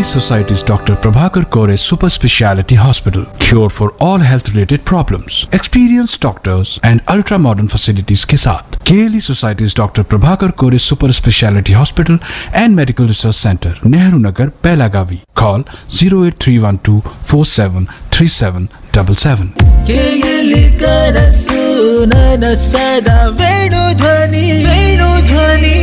Society's Dr. Prabhakar Kore Super Speciality Hospital. Cure for all health related problems. Experienced doctors and ultra modern facilities के साथ केली Society's Dr. Prabhakar Kore Super Speciality Hospital and Medical Research Center, Nehru Nagar, Pelagavi. Call 08312 473777. ಕೇಯಲಿ ಕನಸು ನನಸದ ವೇಣು ಧ್ವನಿ ವೇಣು ಧ್ವನಿ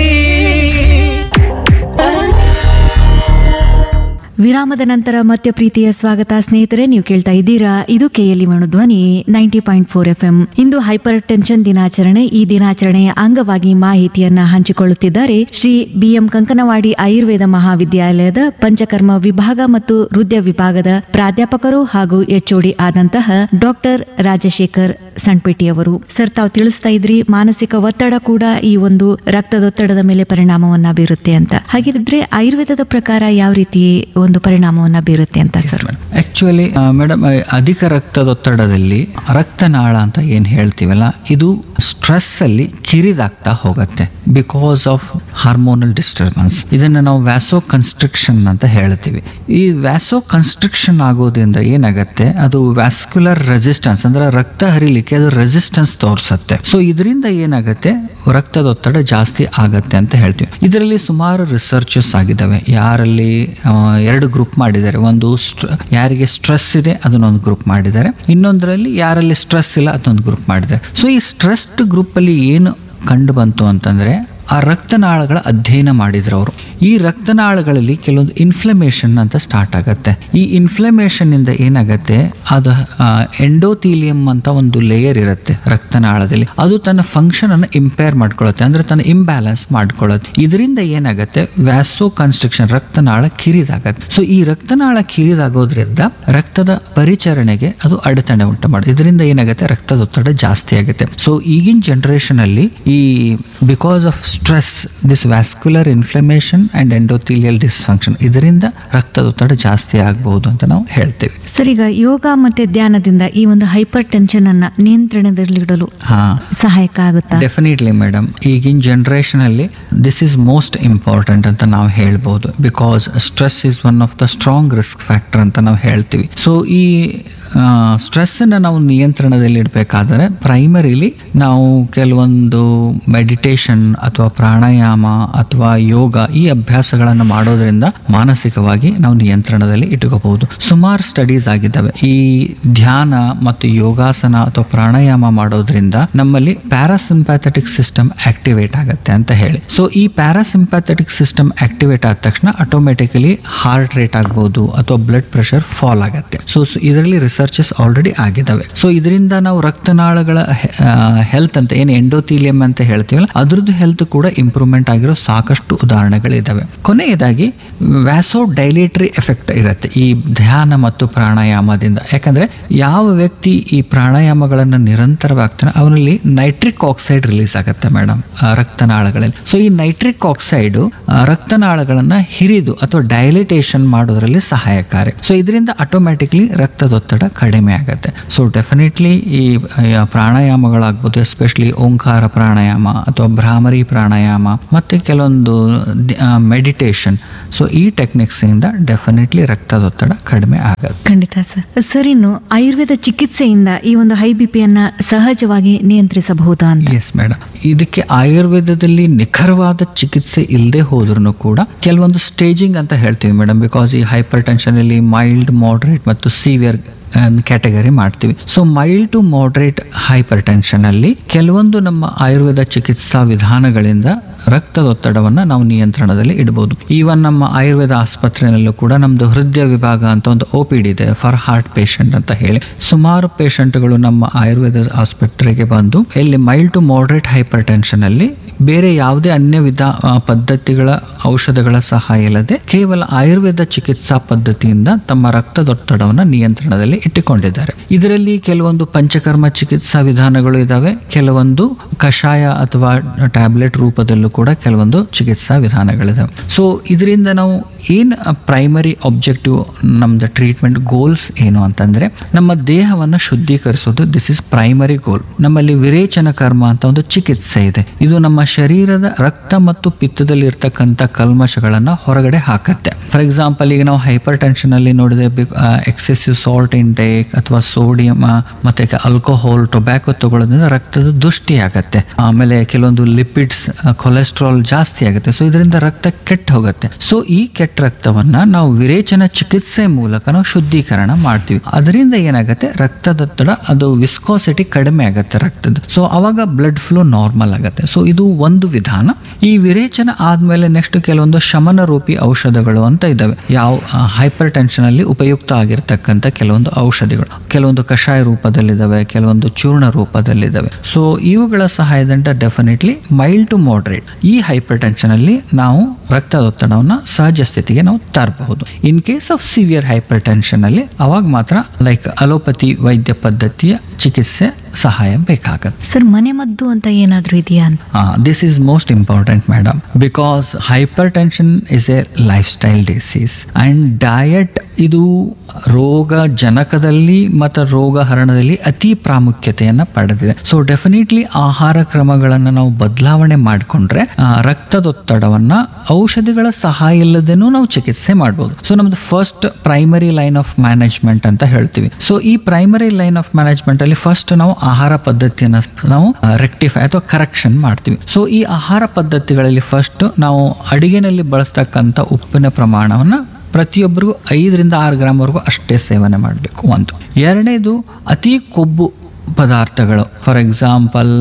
ವಿರಾಮದ ನಂತರ ಮತ್ತೆ ಪ್ರೀತಿಯ ಸ್ವಾಗತ ಸ್ನೇಹಿತರೆ ನೀವು ಕೇಳ್ತಾ ಇದ್ದೀರಾ ಇದು ಕೆಎಲ್ಇ ಮಣು ಧ್ವನಿ ninety point four F M ಇಂದು ಹೈಪರ್ ಟೆನ್ಷನ್ ದಿನಾಚರಣೆ ಈ ದಿನಾಚರಣೆಯ ಅಂಗವಾಗಿ ಮಾಹಿತಿಯನ್ನ ಹಂಚಿಕೊಳ್ಳುತ್ತಿದ್ದಾರೆ ಶ್ರೀ ಬಿಎಂ ಕಂಕನವಾಡಿ ಆಯುರ್ವೇದ ಮಹಾವಿದ್ಯಾಲಯದ ಪಂಚಕರ್ಮ ವಿಭಾಗ ಮತ್ತು ಹೃದಯ ವಿಭಾಗದ ಪ್ರಾಧ್ಯಾಪಕರು ಹಾಗೂ ಎಚ್ಒಡಿ ಆದಂತಹ ಡಾಕ್ಟರ್ ರಾಜಶೇಖರ್ ಸಣ್ಪೇಟಿಯವರು ಸರ್ ತಾವು ತಿಳಿಸ್ತಾ ಇದ್ರಿ ಮಾನಸಿಕ ಒತ್ತಡ ಕೂಡ ಈ ಒಂದು ರಕ್ತದೊತ್ತಡದ ಮೇಲೆ ಪರಿಣಾಮವನ್ನ ಬೀರುತ್ತೆ ಅಂತ ಹಾಗಿದ್ರೆ ಆಯುರ್ವೇದದ ಪ್ರಕಾರ ಯಾವ ರೀತಿ ಒಂದು ಪರಿಣಾಮವನ್ನ ಬೀರುತ್ತೆ ಅಂತ ಸರ್ ಆಕ್ಚುಲಿ ಮೇಡಮ್ ಅಧಿಕ ರಕ್ತದೊತ್ತಡದಲ್ಲಿ ರಕ್ತನಾಳ ಅಂತ ಏನು ಹೇಳ್ತೀವಲ್ಲ ಇದು ಸ್ಟ್ರೆಸ್ ಅಲ್ಲಿ ಕಿರಿದಾಗ್ತಾ ಹೋಗುತ್ತೆ ಬಿಕಾಸ್ ಆಫ್ ಹಾರ್ಮೋನಲ್ ಡಿಸ್ಟರ್ಬೆನ್ಸ್ ಇದನ್ನ ನಾವು ವ್ಯಾಸೋ ಕನ್ಸ್ಟ್ರಿಕ್ಷನ್ ಅಂತ ಹೇಳ್ತೀವಿ ಈ ವ್ಯಾಸೋ ಕನ್ಸ್ಟ್ರಿಕ್ಷನ್ ಆಗೋದ್ರಿಂದ ಏನಾಗುತ್ತೆ ಅದು ವ್ಯಾಸ್ಕ್ಯುಲರ್ ರೆಸಿಸ್ಟೆನ್ಸ್ ಅಂದ್ರೆ ರಕ್ತ ಹರಿಲಿಕ್ಕೆ ಅದು ರೆಸಿಸ್ಟೆನ್ಸ್ ತೋರಿಸುತ್ತೆ ಸೊ ಇದರಿಂದ ಏನಾಗುತ್ತೆ ರಕ್ತದೊತ್ತಡ ಜಾಸ್ತಿ ಆಗತ್ತೆ ಅಂತ ಹೇಳ್ತೀವಿ ಇದರಲ್ಲಿ ಸುಮಾರು ರಿಸರ್ಚಸ್ ಆಗಿದ್ದಾವೆ ಯಾರಲ್ಲಿ ಆ, ಎರಡು ಗ್ರೂಪ್ ಮಾಡಿದ್ದಾರೆ ಒಂದು ಸ್ಟ್ರ- ಯಾರಿಗೆ ಸ್ಟ್ರೆಸ್ ಇದೆ ಅದನ್ನೊಂದು ಗ್ರೂಪ್ ಮಾಡಿದ್ದಾರೆ ಇನ್ನೊಂದರಲ್ಲಿ ಯಾರಲ್ಲಿ ಸ್ಟ್ರೆಸ್ ಇಲ್ಲ ಅದನ್ನೊಂದು ಗ್ರೂಪ್ ಮಾಡಿದ್ದಾರೆ ಸೊ ಈ ಸ್ಟ್ರೆಸ್ಡ್ ಗ್ರೂಪಲ್ಲಿ ಏನು ಕಂಡು ಬಂತು ಅಂತಂದ್ರೆ ಆ ರಕ್ತನಾಳಗಳ ಅಧ್ಯಯನ ಮಾಡಿದ್ರು ಅವರು ಈ ರಕ್ತನಾಳಗಳಲ್ಲಿ ಕೆಲವೊಂದು ಇನ್ಫ್ಲಮೇಷನ್ ಅಂತ ಸ್ಟಾರ್ಟ್ ಆಗುತ್ತೆ ಈ ಇನ್ಫ್ಲಮೇಷನ್ ಇಂದ ಏನಾಗುತ್ತೆ ಅದು ಎಂಡೋಥೀಲಿಯಂ ಅಂತ ಒಂದು ಲೇಯರ್ ಇರುತ್ತೆ ರಕ್ತನಾಳದಲ್ಲಿ ಅದು ತನ್ನ ಫಂಕ್ಷನ್ ಅನ್ನು ಇಂಪೇರ್ ಮಾಡ್ಕೊಳ್ಳುತ್ತೆ ಅಂದ್ರೆ ತನ್ನ ಇಂಬ್ಯಾಲೆನ್ಸ್ ಮಾಡ್ಕೊಳ್ಳುತ್ತೆ ಇದರಿಂದ ಏನಾಗುತ್ತೆ ವ್ಯಾಸೋ ಕನ್ಸ್ಟ್ರಕ್ಷನ್ ರಕ್ತನಾಳ ಕಿರಿದಾಗತ್ತೆ ಸೊ ಈ ರಕ್ತನಾಳ ಕಿರಿದಾಗೋದ್ರಿಂದ ರಕ್ತದ ಪರಿಚರಣೆಗೆ ಅದು ಅಡೆತಡೆ ಉಂಟು ಮಾಡುತ್ತೆ ಇದರಿಂದ ಏನಾಗುತ್ತೆ ರಕ್ತದೊತ್ತಡ ಜಾಸ್ತಿ ಆಗುತ್ತೆ ಸೊ ಈಗಿನ ಜನರೇಷನ್ ಅಲ್ಲಿ ಈ because of stress this vascular inflammation and endothelial dysfunction ಇದರಿಂದ ರಕ್ತದೊತ್ತಡ ಜಾಸ್ತಿ ಆಗಬಹುದು ಅಂತ ನಾವು ಹೇಳ್ತೇವೆ ಸರ್ ಈಗ ಯೋಗ ಮತ್ತೆ ಧ್ಯಾನದಿಂದ ಈ ಒಂದು ಹೈಪರ್ ಟೆನ್ಷನ್ ಅನ್ನ ನಿಯಂತ್ರಣದಲ್ಲಿಡಲು ಹಾ ಸಹಾಯಕ ಆಗುತ್ತಾ ಡೆಫಿನೆಟ್ಲಿ ಮೇಡಮ್ ಈಗಿನ ಜನರೇಷನ್ ಅಲ್ಲಿ ದಿಸ್ ಇಸ್ ಮೋಸ್ಟ್ ಇಂಪಾರ್ಟೆಂಟ್ ಅಂತ ನಾವು ಹೇಳ್ಬೋದು because stress is one of the strong risk factor ಅಂತ ನಾವು ಹೇಳ್ತೀವಿ ಸೊ ಈ ಸ್ಟ್ರೆಸ್ ಅನ್ನ ನಾವು ನಿಯಂತ್ರಣದಲ್ಲಿ ಇಡಬೇಕಾದ್ರೆ ಪ್ರೈಮರಿಲಿ ನಾವು ಕೆಲವೊಂದು ಮೆಡಿಟೇಷನ್ ಅಥವಾ ಪ್ರಾಣಾಯಾಮ ಅಥವಾ ಯೋಗ ಈ ಅಭ್ಯಾಸಗಳನ್ನು ಮಾಡೋದ್ರಿಂದ ಮಾನಸಿಕವಾಗಿ ನಾವು ನಿಯಂತ್ರಣದಲ್ಲಿ ಇಟ್ಕೋಬಹುದು ಸುಮಾರು ಸ್ಟಡೀಸ್ ಆಗಿದ್ದಾವೆ ಈ ಧ್ಯಾನ ಮತ್ತು ಯೋಗಾಸನ ಅಥವಾ ಪ್ರಾಣಾಯಾಮ ಮಾಡೋದ್ರಿಂದ ನಮ್ಮಲ್ಲಿ ಪ್ಯಾರಾಸಿಂಪ್ಯಾಥೆಟಿಕ್ ಸಿಸ್ಟಮ್ ಆಕ್ಟಿವೇಟ್ ಆಗುತ್ತೆ ಅಂತ ಹೇಳಿ ಸೊ ಈ ಪ್ಯಾರಾಸಿಂಪ್ಯಾಥೆಟಿಕ್ ಸಿಸ್ಟಮ್ ಆಕ್ಟಿವೇಟ್ ಆದ ತಕ್ಷಣ ಆಟೋಮೆಟಿಕಲಿ ಹಾರ್ಟ್ ರೇಟ್ ಆಗ್ಬೋದು ಅಥವಾ ಬ್ಲಡ್ ಪ್ರೆಷರ್ ಫಾಲ್ ಆಗುತ್ತೆ ಸೊ ಇದರಲ್ಲಿ ರಿಸರ್ಚಸ್ ಆಲ್ರೆಡಿ ಆಗಿದ್ದಾವೆ ಸೊ ಇದರಿಂದ ನಾವು ರಕ್ತನಾಳಗಳ ಹೆಲ್ತ್ ಅಂತ ಏನು ಎಂಡೋಥೀಲಿಯಂ ಅಂತ ಹೇಳ್ತೀವಲ್ಲ ಅದ್ರದ್ದು ಹೆಲ್ತ್ ಕೂಡ ಇಂಪ್ರೂವ್ಮೆಂಟ್ ಆಗಿರೋ ಸಾಕಷ್ಟು ಉದಾಹರಣೆಗಳಿದ್ದಾವೆ ಕೊನೆಯದಾಗಿ ವ್ಯಾಸೋ ಡೈಲೇಟರಿ ಎಫೆಕ್ಟ್ ಇರುತ್ತೆ ಈ ಧ್ಯಾನ ಮತ್ತು ಪ್ರಾಣಾಯಾಮದಿಂದ ಯಾಕಂದ್ರೆ ಯಾವ ವ್ಯಕ್ತಿ ಈ ಪ್ರಾಣಾಯಾಮಗಳನ್ನು ನಿರಂತರವಾಗ್ತಾನೆ ಅವನಲ್ಲಿ ನೈಟ್ರಿಕ್ ಆಕ್ಸೈಡ್ ರಿಲೀಸ್ ಆಗುತ್ತೆ ಮೇಡಮ್ ರಕ್ತನಾಳಗಳಲ್ಲಿ ಸೊ ಈ ನೈಟ್ರಿಕ್ ಆಕ್ಸೈಡ್ ರಕ್ತನಾಳಗಳನ್ನ ಹಿರಿದು ಅಥವಾ ಡೈಲಿಟೇಷನ್ ಮಾಡೋದ್ರಲ್ಲಿ ಸಹಾಯಕಾರಿ ಸೊ ಇದರಿಂದ ಆಟೋಮ್ಯಾಟಿಕ್ಲಿ ರಕ್ತದೊತ್ತಡ ಕಡಿಮೆ ಆಗುತ್ತೆ ಸೊ ಡೆಫಿನೆಟ್ಲಿ ಈ ಆ, ಪ್ರಾಣಾಯಾಮಗಳಾಗ್ಬೋದು ಎಸ್ಪೆಷಲಿ ಓಂಕಾರ ಪ್ರಾಣಾಯಾಮ ಅಥವಾ ಭ್ರಾಮರಿ ಪ್ರಾಣಾಯಾಮ ಮತ್ತೆ ಕೆಲವೊಂದು ಮೆಡಿಟೇಷನ್ ಸೊ ಈ ಟೆಕ್ನಿಕ್ಸ್ ಇಂದ ಡೆಫಿನೆಟ್ಲಿ ರಕ್ತದೊತ್ತಡ ಕಡಿಮೆ ಆಗುತ್ತೆ ಖಂಡಿತ ಸರ್ ಸರ್ ಇನ್ನು ಆಯುರ್ವೇದ ಚಿಕಿತ್ಸೆಯಿಂದ ಈ ಒಂದು ಹೈ ಬಿ ಪಿಯನ್ನ ಸಹಜವಾಗಿ ನಿಯಂತ್ರಿಸಬಹುದಾ ಅಂತ ಎಸ್ ಮೇಡಮ್ ಇದಕ್ಕೆ ಆಯುರ್ವೇದದಲ್ಲಿ ನಿಖರವಾದ ಚಿಕಿತ್ಸೆ ಇಲ್ಲದೆ ಹೋದ್ರೂ ಕೂಡ ಕೆಲವೊಂದು ಸ್ಟೇಜಿಂಗ್ ಅಂತ ಹೇಳ್ತೀವಿ ಮೇಡಮ್ ಬಿಕಾಸ್ ಈ ಹೈಪರ್ ಟೆನ್ಷನ್ ಅಲ್ಲಿ ಮೈಲ್ಡ್ ಮಾಡ್ರೇಟ್ ಮತ್ತು ಸಿವಿಯರ್ ಕ್ಯಾಟಗರಿ ಮಾಡ್ತೀವಿ so mild to moderate hypertension ಅಲ್ಲಿ ಕೆಲವೊಂದು ನಮ್ಮ ಆಯುರ್ವೇದ ಚಿಕಿತ್ಸಾ ವಿಧಾನಗಳಿಂದ ರಕ್ತದೊತ್ತಡವನ್ನು ನಾವು ನಿಯಂತ್ರಣದಲ್ಲಿ ಇಡಬಹುದು ಈವನ್ ನಮ್ಮ ಆಯುರ್ವೇದ ಆಸ್ಪತ್ರೆಯಲ್ಲೂ ಕೂಡ ನಮ್ದು ಹೃದಯ ವಿಭಾಗ ಅಂತ ಒಂದು ಒ ಪಿ ಡಿ ಇದೆ ಫಾರ್ ಹಾರ್ಟ್ ಪೇಷಂಟ್ ಅಂತ ಹೇಳಿ ಸುಮಾರು ಪೇಷಂಟ್ಗಳು ನಮ್ಮ ಆಯುರ್ವೇದ ಆಸ್ಪತ್ರೆಗೆ ಬಂದು ಇಲ್ಲಿ mild to moderate hypertension ಅಲ್ಲಿ ಬೇರೆ ಯಾವುದೇ ಅನ್ಯ ವಿಧ ಆ, ಪದ್ಧತಿಗಳ ಔಷಧಗಳ ಸಹಾಯ ಇಲ್ಲದೆ ಕೇವಲ ಆಯುರ್ವೇದ ಚಿಕಿತ್ಸಾ ಪದ್ಧತಿಯಿಂದ ತಮ್ಮ ರಕ್ತದೊತ್ತಡವನ್ನು ನಿಯಂತ್ರಣದಲ್ಲಿ ಇಟ್ಟುಕೊಂಡಿದ್ದಾರೆ ಇದರಲ್ಲಿ ಕೆಲವೊಂದು ಪಂಚಕರ್ಮ ಚಿಕಿತ್ಸಾ ವಿಧಾನಗಳು ಇದಾವೆ ಕೆಲವೊಂದು ಕಷಾಯ ಅಥವಾ ಟ್ಯಾಬ್ಲೆಟ್ ರೂಪದಲ್ಲೂ ಕೂಡ ಕೆಲವೊಂದು ಚಿಕಿತ್ಸಾ ವಿಧಾನಗಳಿದಾವೆ ಸೊ ಇದರಿಂದ ನಾವು ಏನು ಪ್ರೈಮರಿ ಆಬ್ಜೆಕ್ಟಿವ್ ನಮ್ದು ಟ್ರೀಟ್ಮೆಂಟ್ ಗೋಲ್ಸ್ ಏನು ಅಂತಂದ್ರೆ ನಮ್ಮ ದೇಹವನ್ನು ಶುದ್ಧೀಕರಿಸೋದು ದಿಸ್ ಇಸ್ ಪ್ರೈಮರಿ ಗೋಲ್ ನಮ್ಮಲ್ಲಿ ವಿರೇಚನ ಕರ್ಮ ಅಂತ ಒಂದು ಚಿಕಿತ್ಸೆ ಇದೆ ಇದು ನಮ್ಮ ಶರೀರದ ರಕ್ತ ಮತ್ತು ಪಿತ್ತದಲ್ಲಿ ಇರ್ತಕ್ಕಂಥ ಕಲ್ಮಶಗಳನ್ನ ಹೊರಗಡೆ ಹಾಕತ್ತೆ ಫಾರ್ ಎಕ್ಸಾಂಪಲ್ ಈಗ ನಾವು ಹೈಪರ್ ಟೆನ್ಷನ್ ಅಲ್ಲಿ ನೋಡಿದ್ರೆ ಎಕ್ಸೆಸಿವ್ ಸಾಲ್ಟ್ ಇಂಟೇಕ್ ಅಥವಾ ಸೋಡಿಯಂ ಮತ್ತೆ ಆಲ್ಕೋಹಾಲ್ ಟೊಬ್ಯಾಕೊ ತಗೊಳ್ಳೋದ್ರಿಂದ ರಕ್ತದ ದುಷ್ಟಿ ಆಗತ್ತೆ ಆಮೇಲೆ ಕೆಲವೊಂದು ಲಿಪಿಡ್ಸ್ ಕೊಲೆಸ್ಟ್ರಾಲ್ ಜಾಸ್ತಿ ಆಗುತ್ತೆ ಸೊ ಇದರಿಂದ ರಕ್ತ ಕೆಟ್ಟ ಹೋಗುತ್ತೆ ಸೊ ಈ ಕೆಟ್ಟ ರಕ್ತವನ್ನ ನಾವು ವಿರೇಚನ ಚಿಕಿತ್ಸೆ ಮೂಲಕ ನಾವು ಶುದ್ಧೀಕರಣ ಮಾಡ್ತೀವಿ ಅದರಿಂದ ಏನಾಗುತ್ತೆ ರಕ್ತದೊತ್ತಡ ಅದು ವಿಸ್ಕೋಸಿಟಿ ಕಡಿಮೆ ಆಗುತ್ತೆ ರಕ್ತದ ಸೊ ಅವಾಗ ಬ್ಲಡ್ ಫ್ಲೋ ನಾರ್ಮಲ್ ಆಗುತ್ತೆ ಸೊ ಇದು ಒಂದು ವಿಧಾನ ಈ ವಿರೇಚನ ಆದ್ಮೇಲೆ ನೆಕ್ಸ್ಟ್ ಕೆಲವೊಂದು ಶಮನ ರೂಪಿ ಔಷಧಗಳು ಅಂತ ಇದಾವೆ ಯಾವ ಹೈಪರ್ ಟೆನ್ಷನ್ ಅಲ್ಲಿ ಉಪಯುಕ್ತ ಆಗಿರ್ತಕ್ಕಂಥ ಕೆಲವೊಂದು ಔಷಧಿಗಳು ಕೆಲವೊಂದು ಕಷಾಯ ರೂಪದಲ್ಲಿದ್ದಾವೆ ಕೆಲವೊಂದು ಚೂರ್ಣ ರೂಪದಲ್ಲಿದ್ದಾವೆ ಸೊ ಇವುಗಳ ಸಹಾಯದಿಂದ ಡೆಫಿನೆಟ್ಲಿ ಮೈಲ್ಡ್ ಟು ಮಾಡ್ರೇಟ್ ಈ ಹೈಪರ್ ಟೆನ್ಷನ್ ಅಲ್ಲಿ ನಾವು ರಕ್ತದೊತ್ತಡವನ್ನು ಸಹಜ ಸ್ಥಿತಿಗೆ ನಾವು ತರಬಹುದು in case of severe hypertension ಅಲ್ಲಿ ಅವಾಗ ಮಾತ್ರ ಲೈಕ್ ಅಲೋಪತಿ ವೈದ್ಯ ಪದ್ಧತಿಯ ಚಿಕಿತ್ಸೆ ಸಹಾಯ ಬೇಕಾಗತ್ತೆ ಸರ್ ಮನೆಮದ್ದು ಅಂತ ಏನಾದ್ರೂ ಇದೆಯಾ ಅಂತ this is most important madam because hypertension is a lifestyle disease and diet ಇದು ರೋಗ ಜನಕದಲ್ಲಿ ಮತ್ತು ರೋಗ ಹರಣದಲ್ಲಿ ಅತಿ ಪ್ರಾಮುಖ್ಯತೆಯನ್ನು ಪಡೆದಿದೆ ಸೊ ಡೆಫಿನೆಟ್ಲಿ ಆಹಾರ ಕ್ರಮಗಳನ್ನು ನಾವು ಬದಲಾವಣೆ ಮಾಡಿಕೊಂಡ್ರೆ ರಕ್ತದೊತ್ತಡವನ್ನ ಔಷಧಿಗಳ ಸಹಾಯ ಇಲ್ಲದೇನೂ ನಾವು ಚಿಕಿತ್ಸೆ ಮಾಡ್ಬೋದು ಸೊ ನಮ್ದು first primary line of management ಅಂತ ಹೇಳ್ತೀವಿ ಸೊ ಈ ಪ್ರೈಮರಿ ಲೈನ್ ಆಫ್ ಮ್ಯಾನೇಜ್ಮೆಂಟ್ ಅಲ್ಲಿ ಫಸ್ಟ್ ನಾವು ಆಹಾರ ಪದ್ಧತಿಯನ್ನ ನಾವು ರೆಕ್ಟಿಫೈ ಅಥವಾ ಕರೆಕ್ಷನ್ ಮಾಡ್ತೀವಿ ಸೊ ಈ ಆಹಾರ ಪದ್ಧತಿಗಳಲ್ಲಿ ಫಸ್ಟ್ ನಾವು ಅಡಿಗೆನಲ್ಲಿ ಬಳಸ್ತಕ್ಕಂಥ ಉಪ್ಪಿನ ಪ್ರಮಾಣವನ್ನ ಪ್ರತಿಯೊಬ್ಬರಿಗೂ ಐದರಿಂದ ಆರು ಗ್ರಾಮ್ವರೆಗೂ ಅಷ್ಟೇ ಸೇವನೆ ಮಾಡಬೇಕು ಒಂದು ಎರಡನೇದು ಅತಿ ಕೊಬ್ಬು ಪದಾರ್ಥಗಳು for example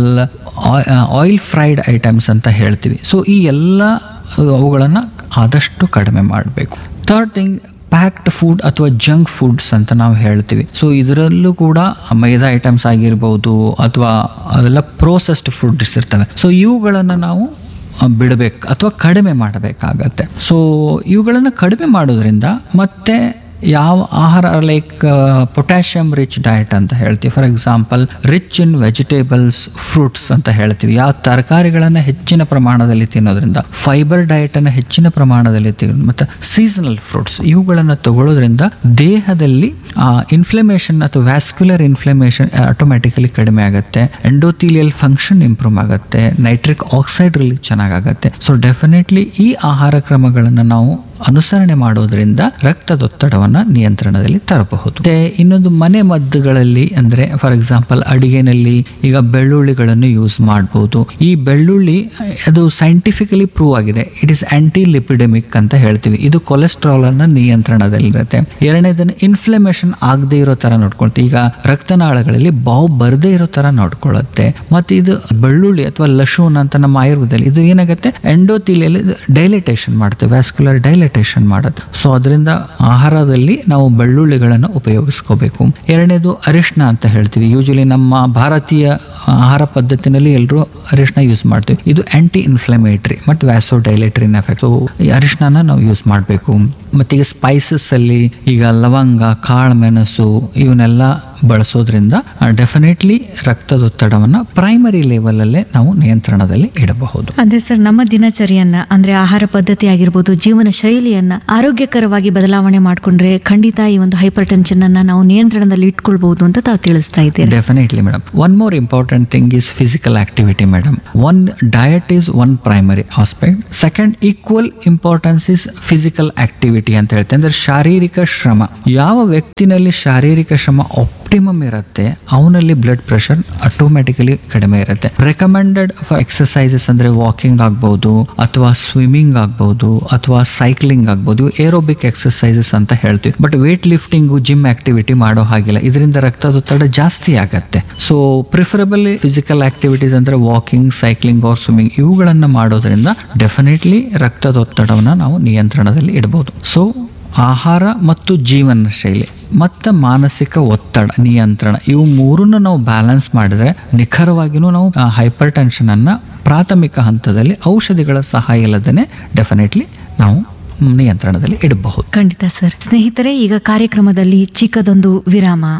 oil fried items ಅಂತ ಹೇಳ್ತೀವಿ ಸೊ ಈ ಎಲ್ಲ ಅವುಗಳನ್ನು ಆದಷ್ಟು ಕಡಿಮೆ ಮಾಡಬೇಕು ಥರ್ಡ್ ಥಿಂಗ್ ಪ್ಯಾಕ್ಡ್ ಫುಡ್ ಅಥವಾ ಜಂಕ್ ಫುಡ್ಸ್ ಅಂತ ನಾವು ಹೇಳ್ತೀವಿ ಸೊ ಇದರಲ್ಲೂ ಕೂಡ ಮೈದಾ ಐಟಮ್ಸ್ ಆಗಿರ್ಬೋದು ಅಥವಾ ಅದೆಲ್ಲ ಪ್ರೋಸೆಸ್ಡ್ ಫುಡ್ಸ್ ಇರ್ತವೆ ಸೊ ಇವುಗಳನ್ನು ನಾವು ಬಿಡಬೇಕು ಅಥವಾ ಕಡಿಮೆ ಮಾಡಬೇಕಾಗತ್ತೆ ಸೊ ಇವುಗಳನ್ನು ಕಡಿಮೆ ಮಾಡೋದ್ರಿಂದ ಮತ್ತೆ ಯಾವ ಆಹಾರ ಲೈಕ್ ಪೊಟ್ಯಾಷಿಯಮ್ ರಿಚ್ ಡಯಟ್ ಅಂತ ಹೇಳ್ತೀವಿ for example rich in vegetables fruits ಅಂತ ಹೇಳ್ತೀವಿ ಯಾವ ತರಕಾರಿಗಳನ್ನು ಹೆಚ್ಚಿನ ಪ್ರಮಾಣದಲ್ಲಿ ತಿನ್ನೋದ್ರಿಂದ ಫೈಬರ್ ಡಯಟ್ ಅನ್ನು ಹೆಚ್ಚಿನ ಪ್ರಮಾಣದಲ್ಲಿ ತಿನ್ನೋದು ಮತ್ತು ಸೀಸನಲ್ ಫ್ರೂಟ್ಸ್ ಇವುಗಳನ್ನು ತಗೊಳ್ಳೋದ್ರಿಂದ ದೇಹದಲ್ಲಿ ಇನ್ಫ್ಲಮೇಷನ್ ಅಥವಾ ವ್ಯಾಸ್ಕ್ಯುಲರ್ ಇನ್ಫ್ಲಮೇಷನ್ ಆಟೋಮ್ಯಾಟಿಕಲಿ ಕಡಿಮೆ ಆಗುತ್ತೆ ಎಂಡೋಥೀಲಿಯಲ್ ಫಂಕ್ಷನ್ ಇಂಪ್ರೂವ್ ಆಗುತ್ತೆ ನೈಟ್ರಿಕ್ ಆಕ್ಸೈಡ್ ರಿಲೀಸ್ ಚೆನ್ನಾಗಾಗುತ್ತೆ ಸೊ ಡೆಫಿನೆಟ್ಲಿ ಈ ಆಹಾರ ಕ್ರಮಗಳನ್ನು ನಾವು ಅನುಸರಣೆ ಮಾಡೋದ್ರಿಂದ ರಕ್ತದೊತ್ತಡವನ್ನ ನಿಯಂತ್ರಣದಲ್ಲಿ ತರಬಹುದು ಮತ್ತೆ ಇನ್ನೊಂದು ಮನೆ ಮದ್ದುಗಳಲ್ಲಿ ಅಂದ್ರೆ ಫಾರ್ ಎಕ್ಸಾಂಪಲ್ ಅಡಿಗೆನಲ್ಲಿ ಈಗ ಬೆಳ್ಳುಳ್ಳಿಗಳನ್ನು ಯೂಸ್ ಮಾಡಬಹುದು ಈ ಬೆಳ್ಳುಳ್ಳಿ ಅದು ಸೈಂಟಿಫಿಕಲಿ ಪ್ರೂವ್ ಆಗಿದೆ ಇಟ್ ಇಸ್ ಆಂಟಿ ಲಿಪಿಡೆಮಿಕ್ ಅಂತ ಹೇಳ್ತೀವಿ ಇದು ಕೊಲೆಸ್ಟ್ರಾಲ್ ಅನ್ನ ನಿಯಂತ್ರಣದಲ್ಲಿರುತ್ತೆ ಎರಡನೇದನ್ನ ಇನ್ಫ್ಲಮೇಷನ್ ಆಗದೆ ಇರೋ ತರ ನೋಡ್ಕೊಳ್ತೀವಿ ಈಗ ರಕ್ತನಾಳಗಳಲ್ಲಿ ಬಾವು ಬರದೇ ಇರೋ ತರ ನೋಡ್ಕೊಳ್ಳುತ್ತೆ ಮತ್ತೆ ಇದು ಬೆಳ್ಳುಳ್ಳಿ ಅಥವಾ ಲಶೂನ್ ಅಂತ ನಮ್ಮ ಆಯುರ್ವೇದದಲ್ಲಿ ಇದು ಏನಾಗುತ್ತೆ ಎಂಡೋತಿಲಿಯಲ್ಲಿ ಡೈಲಿಟೇಷನ್ ಮಾಡುತ್ತೆ ವ್ಯಾಸ್ಕ್ಯುಲರ್ ಡೈಲಿಟೇಷನ್ ಮಾಡುತ್ತೆ ಸೊ ಅದರಿಂದ ಆಹಾರದಲ್ಲಿ ನಾವು ಬೆಳ್ಳುಳ್ಳಿಗಳನ್ನು ಉಪಯೋಗಿಸ್ಕೋಬೇಕು ಎರಡನೇದು ಅರಿಶಿನ ಅಂತ ಹೇಳ್ತೀವಿ ಯೂಶಲಿ ನಮ್ಮ ಭಾರತೀಯ ಆಹಾರ ಪದ್ಧತಿನಲ್ಲಿ ಎಲ್ಲರೂ ಅರಿಶಿನ ಯೂಸ್ ಮಾಡ್ತೀವಿ ಇದು ಆಂಟಿ ಇನ್ಫ್ಲಮೇಟರಿ ಮತ್ತು ವ್ಯಾಸೋ ಡೈಲೇಟರಿನ್ ಎಫೆಕ್ಟ್ ಸೊ ಈ ಅರಿಶಿನ ನಾವು ಯೂಸ್ ಮಾಡಬೇಕು ಮತ್ತೆ ಈಗ ಸ್ಪೈಸಸ್ ಅಲ್ಲಿ ಈಗ ಲವಂಗ ಕಾಳು ಮೆಣಸು ಇವನ್ನೆಲ್ಲ ಬಳಸೋದ್ರಿಂದ ಡೆಫಿನೆಟ್ಲಿ ರಕ್ತದೊತ್ತಡವನ್ನ ಪ್ರೈಮರಿ ಲೆವೆಲ್ ಅಲ್ಲೇ ನಾವು ನಿಯಂತ್ರಣದಲ್ಲಿ ಇಡಬಹುದು ಅಂದ್ರೆ ಸರ್ ನಮ್ಮ ದಿನಚರಿಯನ್ನ ಅಂದ್ರೆ ಆಹಾರ ಪದ್ಧತಿ ಆಗಿರ್ಬೋದು ಜೀವನ ಶೈಲಿಯನ್ನ ಆರೋಗ್ಯಕರವಾಗಿ ಬದಲಾವಣೆ ಮಾಡ್ಕೊಂಡ್ರೆ ಖಂಡಿತ ಈ ಒಂದು ಹೈಪರ್ ಟೆನ್ಷನ್ ಅನ್ನ ನಾವು ನಿಯಂತ್ರಣದಲ್ಲಿ ಇಟ್ಕೊಳ್ಬಹುದು ಅಂತ ತಾವು ತಿಳಿಸ್ತಾ ಇದ್ದೀರಿ definitely madam one more important thing is physical activity madam one diet is one primary aspect second equal importance is physical activity ಅಂತ ಹೇಳ್ತೇವೆ ಅಂದ್ರೆ ಶಾರೀರಿಕ ಶ್ರಮ ಯಾವ ವ್ಯಕ್ತಿನಲ್ಲಿ ಶಾರೀರಿಕ ಶ್ರಮ ಆಪ್ಟಿಮಮ್ ಇರುತ್ತೆ ಅವನಲ್ಲಿ ಬ್ಲಡ್ ಪ್ರೆಷರ್ ಆಟೋಮ್ಯಾಟಿಕಲಿ ಕಡಿಮೆ ಇರುತ್ತೆ ರೆಕಮೆಂಡೆಡ್ ಫಾರ್ ಎಕ್ಸಸೈಸಸ್ ಅಂದ್ರೆ ವಾಕಿಂಗ್ ಆಗ್ಬಹುದು ಅಥವಾ ಸ್ವಿಮ್ಮಿಂಗ್ ಆಗ್ಬಹುದು ಅಥವಾ ಸೈಕ್ಲಿಂಗ್ ಆಗ್ಬಹುದು ಏರೋಬಿಕ್ ಎಕ್ಸಸೈಸಸ್ ಅಂತ ಹೇಳ್ತೀವಿ but weight lifting gym activity ಮಾಡೋ ಹಾಗಿಲ್ಲ ಇದರಿಂದ ರಕ್ತದೊತ್ತಡ ಜಾಸ್ತಿ ಆಗತ್ತೆ ಸೊ ಪ್ರಿಫರಬಲಿ ಫಿಸಿಕಲ್ ಆಕ್ಟಿವಿಟೀಸ್ ಅಂದ್ರೆ ವಾಕಿಂಗ್ ಸೈಕ್ಲಿಂಗ್ ಆರ್ ಸ್ವಿಮ್ಮಿಂಗ್ ಇವುಗಳನ್ನ ಮಾಡೋದ್ರಿಂದ ಡೆಫಿನೆಟ್ಲಿ ರಕ್ತದೊತ್ತಡವನ್ನ ನಾವು ನಿಯಂತ್ರಣದಲ್ಲಿ ಇಡಬಹುದು ಸೊ ಆಹಾರ ಮತ್ತು ಜೀವನ ಶೈಲಿ ಮತ್ತು ಮಾನಸಿಕ ಒತ್ತಡ ನಿಯಂತ್ರಣ ಇವು ಮೂರನ್ನು ನಾವು ಬ್ಯಾಲೆನ್ಸ್ ಮಾಡಿದ್ರೆ ನಿಖರವಾಗಿಯೂ ನಾವು ಹೈಪರ್ ಟೆನ್ಷನ್ ಅನ್ನ ಪ್ರಾಥಮಿಕ ಹಂತದಲ್ಲಿ ಔಷಧಿಗಳ ಸಹಾಯ ಇಲ್ಲದೇ ಡೆಫಿನೆಟ್ಲಿ ನಾವು ನಿಯಂತ್ರಣದಲ್ಲಿ ಇಡಬಹುದು ಖಂಡಿತ ಸರ್ ಸ್ನೇಹಿತರೆ ಈಗ ಕಾರ್ಯಕ್ರಮದಲ್ಲಿ ಚಿಕ್ಕದೊಂದು ವಿರಾಮ